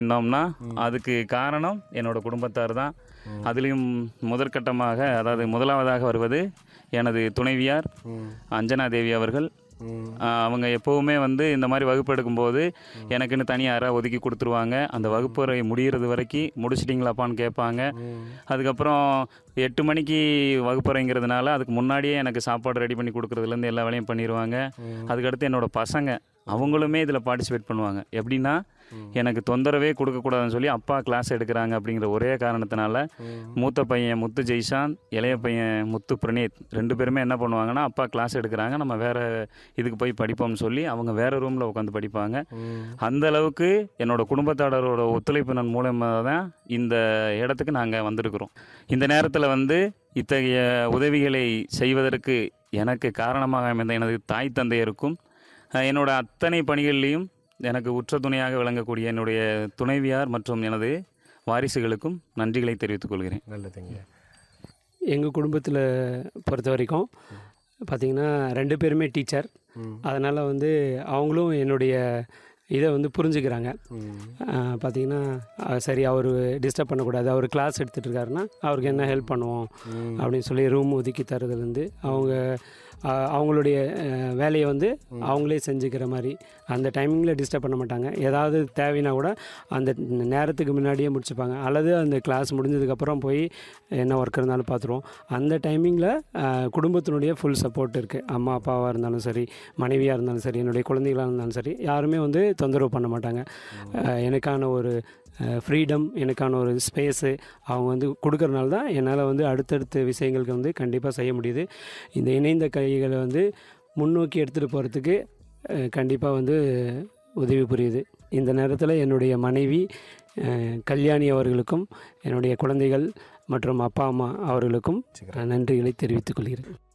இருந்தோம்னா அதுக்கு காரணம் என்னோட குடும்பத்தார் தான் அதுலேயும் முதற்கட்டமாக அதாவது முதலாவதாக வருவது எனது துணைவியார் அஞ்சனா தேவி அவர்கள் ஆஹ் அவங்க எப்போவுமே வந்து இந்த மாதிரி வகுப்பு எடுக்கும்போது எனக்குன்னு தனியாக அறை ஒதுக்கி கொடுத்துருவாங்க அந்த வகுப்பறை முடிகிறது வரைக்கும் முடிச்சிட்டிங்களாப்பான்னு கேட்பாங்க அதுக்கப்புறம் எட்டு மணிக்கு வகுப்பறைங்கிறதுனால அதுக்கு முன்னாடியே எனக்கு சாப்பாடு ரெடி பண்ணி கொடுக்குறதுலேருந்து எல்லா வேலையும் பண்ணிடுவாங்க அதுக்கடுத்து என்னோட பசங்க அவங்களுமே இதில் பார்ட்டிசிபேட் பண்ணுவாங்க எப்படின்னா எனக்கு தொந்தரவே கொடுக்கக்கூடாதுன்னு சொல்லி அப்பா கிளாஸ் எடுக்கிறாங்க அப்படிங்கிற ஒரே காரணத்தினால மூத்த பையன் முத்து ஜெய்சாந்த் இளைய பையன் முத்து பிரணீத் ரெண்டு பேருமே என்ன பண்ணுவாங்கன்னா அப்பா கிளாஸ் எடுக்கிறாங்க நம்ம வேற இதுக்கு போய் படிப்போம்னு சொல்லி அவங்க வேற ரூமில் உட்காந்து படிப்பாங்க அந்த அளவுக்கு என்னோட குடும்பத்தாரோட ஒத்துழைப்பினன் மூலமாக தான் இந்த இடத்துக்கு நாங்கள் வந்திருக்கிறோம் இந்த நேரத்தில் வந்து இத்தகைய உதவிகளை செய்வதற்கு எனக்கு காரணமாக அமைந்த எனது தாய் தந்தையருக்கும் அஹ், என்னோட அத்தனை பணிகள்லையும் எனக்கு உற்ற துணையாக விளங்கக்கூடிய என்னுடைய துணைவியார் மற்றும் எனது வாரிசுகளுக்கும் நன்றிகளை தெரிவித்துக் கொள்கிறேன் நல்லதுங்க எங்கள் குடும்பத்தில் பொறுத்த வரைக்கும் பார்த்திங்கன்னா ரெண்டு பேருமே டீச்சர் அதனால் வந்து அவங்களும் என்னுடைய இதை வந்து புரிஞ்சுக்கிறாங்க பார்த்திங்கன்னா சரி அவர் டிஸ்டர்ப் பண்ணக்கூடாது அவர் கிளாஸ் எடுத்துகிட்டு இருக்காருன்னா அவருக்கு என்ன ஹெல்ப் பண்ணுவோம் அப்படின்னு சொல்லி ரூம் ஒதுக்கி தரதுலேருந்து அவங்க அஹ், அவங்களுடைய அஹ், வேலையை வந்து அவங்களே செஞ்சுக்கிற மாதிரி அந்த டைமிங்கில் டிஸ்டர்ப் பண்ண மாட்டாங்க ஏதாவது தேவைன்னா கூட அந்த நேரத்துக்கு முன்னாடியே முடிச்சுப்பாங்க அல்லது அந்த கிளாஸ் முடிஞ்சதுக்கப்புறம் போய் என்ன ஒர்க் இருந்தாலும் பார்த்துருவோம் அந்த டைமிங்கில் குடும்பத்தினுடைய ஃபுல் சப்போர்ட் இருக்குது அம்மா அப்பாவாக இருந்தாலும் சரி மனைவியாக இருந்தாலும் சரி என்னுடைய குழந்தைகளாக இருந்தாலும் சரி யாருமே வந்து தொந்தரவு பண்ண மாட்டாங்க அஹ், எனக்கான ஒரு ஃப்ரீடம் எனக்கான ஒரு ஸ்பேஸு அவங்க வந்து கொடுக்கறனால தான் என்னால் வந்து அடுத்தடுத்த விஷயங்களுக்கு வந்து கண்டிப்பாக செய்ய முடியுது இந்த இணைந்த கைகளை வந்து முன்னோக்கி எடுத்துகிட்டு போகிறதுக்கு கண்டிப்பாக வந்து உதவி புரியுது இந்த நேரத்தில் என்னுடைய மனைவி அஹ், கல்யாணி அவர்களுக்கும் என்னுடைய குழந்தைகள் மற்றும் அப்பா அம்மா அவர்களுக்கும் அஹ், நன்றிகளை தெரிவித்துக் கொள்கிறேன்